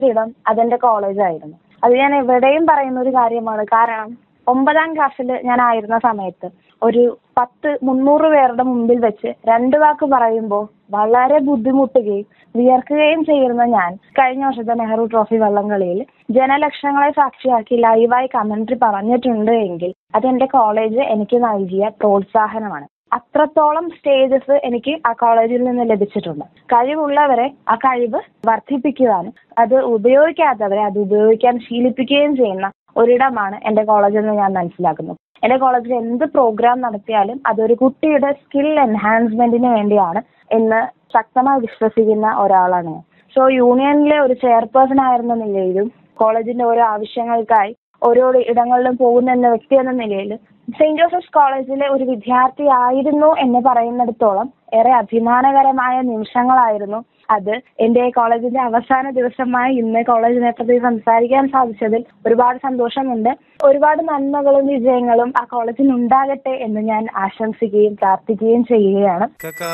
ഇടം അതെന്റെ കോളേജായിരുന്നു അത് ഞാൻ എവിടെയും പറയുന്ന ഒരു കാര്യമാണ് കാരണം ഒമ്പതാം ക്ലാസ്സിൽ ഞാൻ ആയിരുന്ന സമയത്ത് ഒരു പത്ത് മുന്നൂറ് പേരുടെ മുമ്പിൽ വെച്ച് രണ്ട് വാക്ക് പറയുമ്പോൾ വളരെ ബുദ്ധിമുട്ടുകയും വിയർക്കുകയും ചെയ്യുന്ന ഞാൻ കഴിഞ്ഞ വർഷത്തെ നെഹ്റു ട്രോഫി വള്ളംകളിയിൽ ജനലക്ഷങ്ങളെ സാക്ഷിയാക്കി ലൈവായി കമന്ററി പറഞ്ഞിട്ടുണ്ട് എങ്കിൽ അത് എന്റെ കോളേജ് എനിക്ക് നൽകിയ പ്രോത്സാഹനമാണ് അത്രത്തോളം സ്റ്റേജസ് എനിക്ക് ആ കോളേജിൽ നിന്ന് ലഭിച്ചിട്ടുണ്ട് കഴിവുള്ളവരെ ആ കഴിവ് വർദ്ധിപ്പിക്കുവാനും അത് ഉപയോഗിക്കാത്തവരെ അത് ഉപയോഗിക്കാൻ ശീലിപ്പിക്കുകയും ചെയ്യുന്ന ഒരിടമാണ് എന്റെ കോളേജ് എന്ന് ഞാൻ മനസ്സിലാക്കുന്നു എന്റെ കോളേജിൽ എന്ത് പ്രോഗ്രാം നടത്തിയാലും അതൊരു കുട്ടിയുടെ സ്കിൽ എൻഹാൻസ്മെന്റിന് വേണ്ടിയാണ് എന്ന് ശക്തമായി വിശ്വസിക്കുന്ന ഒരാളാണ് ഞാൻ സോ യൂണിയനിലെ ഒരു ചെയർപേഴ്സൺ ആയിരുന്ന നിലയിലും കോളേജിന്റെ ഓരോ ആവശ്യങ്ങൾക്കായി ഓരോ ഇടങ്ങളിലും പോകുന്ന എന്ന വ്യക്തി എന്ന നിലയിൽ സെയിന്റ് ജോസഫ്സ് കോളേജിലെ ഒരു വിദ്യാർത്ഥി ആയിരുന്നു എന്ന് പറയുന്നിടത്തോളം ഏറെ അഭിമാനകരമായ നിമിഷങ്ങളായിരുന്നു അത് എന്റെ കോളേജിന്റെ അവസാന ദിവസമായ ഇന്ന് കോളേജിനെ പറ്റി സംസാരിക്കാൻ സാധിച്ചതിൽ ഒരുപാട് സന്തോഷമുണ്ട് ഒരുപാട് നന്മകളും വിജയങ്ങളും ആ കോളേജിന് ഉണ്ടാകട്ടെ എന്ന് ഞാൻ ആശംസിക്കുകയും പ്രാർത്ഥിക്കുകയും ചെയ്യുകയാണ്